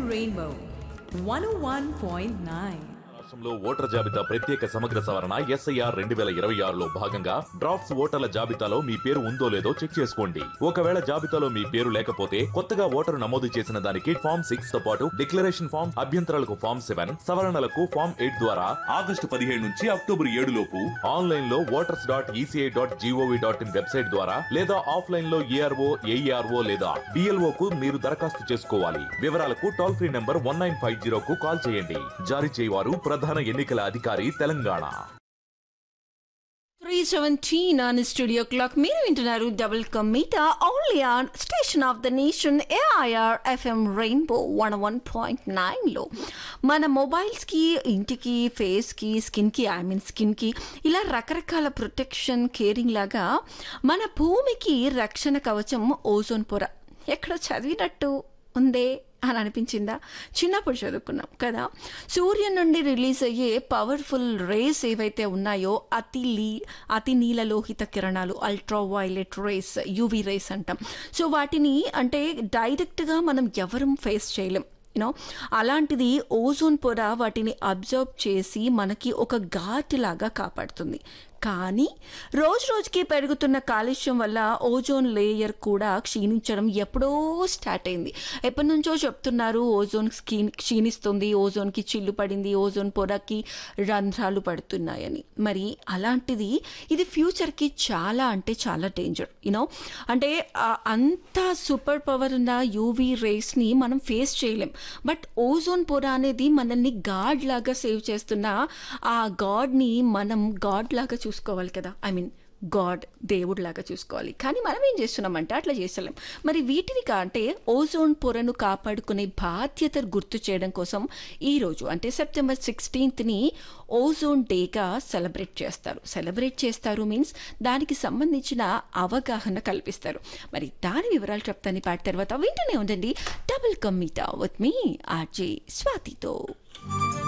Rainbow 101.9. రాష్ట్రంలో voter జాబితా ప్రత్యేక సమగ్ర సవరణ ఎస్ఐఆర్ రెండు వేల ఇరవై ఆరులో భాగంగా డ్రాఫ్ట్స్ ఓటర్ల జాబితాలో మీ పేరు ఉందో లేదో చెక్ చేసుకోండి ఒకవేళ జాబితాలో మీ పేరు లేకపోతే కొత్తగా ఓటరు నమోదు చేసిన దానికి ఫామ్ సిక్స్ తో పాటు డిక్లరేషన్ ఫామ్ అభ్యంతరాలకు ఫామ్ సెవెన్ సవరణలకు ఫామ్ ఎయిట్ ద్వారా ఆగస్టు పదిహేడు నుంచి అక్టోబర్ ఏడు లోపు ఆన్లైన్ లో voters dot ECI dot gov dot in website ద్వారా లేదా ఆఫ్లైన్ లో ఏఆర్ఓ ఏఈఆర్ఓ లేదా డిఎల్ఓ కు మీరు దరఖాస్తు చేసుకోవాలి వివరాలకు toll free number one nine five zero కు కాల్ చేయండి జారీ చేయవారు ప్రధాన ఎన్నికల అధికారి Telangana three seventeen on studio clock మీరు వింటున్నారు డబుల్ కమ్మీటా only on station of the nation AIR FM Rainbow one one point నైన్లో మన మొబైల్స్కి ఇంటికి ఫేస్కి స్కిన్కి ఐ మీన్ స్కిన్కి ఇలా రకరకాల ప్రొటెక్షన్ కేరింగ్ లాగా మన భూమికి రక్షణ కవచం ఓజోన్ పొర ఎక్కడ చదివినట్టు ఉందే అని అనిపించిందా చిన్నప్పుడు చదువుకున్నాం కదా సూర్యుని నుండి రిలీజ్ అయ్యే పవర్ఫుల్ రేస్ ఏవైతే ఉన్నాయో అతి లీ అతి నీలలోహిత కిరణాలు ultraviolet rays UV rays అంటాం సో వాటిని అంటే డైరెక్ట్గా మనం ఎవరం ఫేస్ చేయలేం యూనో అలాంటిది ఓజోన్ పొర వాటిని అబ్జర్వ్ చేసి మనకి ఒక ఘాట్ లాగా కాపాడుతుంది కానీ రోజు రోజుకి పెరుగుతున్న కాలుష్యం వల్ల ఓజోన్ లేయర్ కూడా క్షీణించడం ఎప్పుడో స్టార్ట్ అయింది ఎప్పటి నుంచో చెప్తున్నారు ఓజోన్ స్కీన్ క్షీణిస్తుంది ఓజోన్కి చిల్లు పడింది ఓజోన్ పొరకి రంధ్రాలు పడుతున్నాయని మరి అలాంటిది ఇది ఫ్యూచర్కి చాలా అంటే చాలా డేంజర్ యూనో అంటే ఆ అంత సూపర్ పవర్ ఉన్న యూవీ రేస్ని మనం ఫేస్ చేయలేం బట్ ఓజోన్ పొర అనేది మనల్ని గాడ్ లాగా సేవ్ చేస్తున్న ఆ గాడ్ని మనం గాడ్ లాగా చూసుకోవాలి కదా ఐ మీన్ గాడ్ దేవుడు లాగా చూసుకోవాలి కానీ మనం ఏం చేస్తున్నామంటే అట్లా చేస్తలేం మరి వీటిని అంటే ఓజోన్ పొరను కాపాడుకునే బాధ్యత గుర్తు చేయడం కోసం ఈరోజు అంటే సెప్టెంబర్ సిక్స్టీన్త్ని ఓజోన్ డేగా సెలబ్రేట్ చేస్తారు సెలబ్రేట్ చేస్తారు మీన్స్ దానికి సంబంధించిన అవగాహన కల్పిస్తారు మరి దాని వివరాలు చెప్తాను పాట తర్వాత వింటూనే ఉండండి డబుల్ కమ్మీటా విత్ మీ ఆర్జే స్వాతితో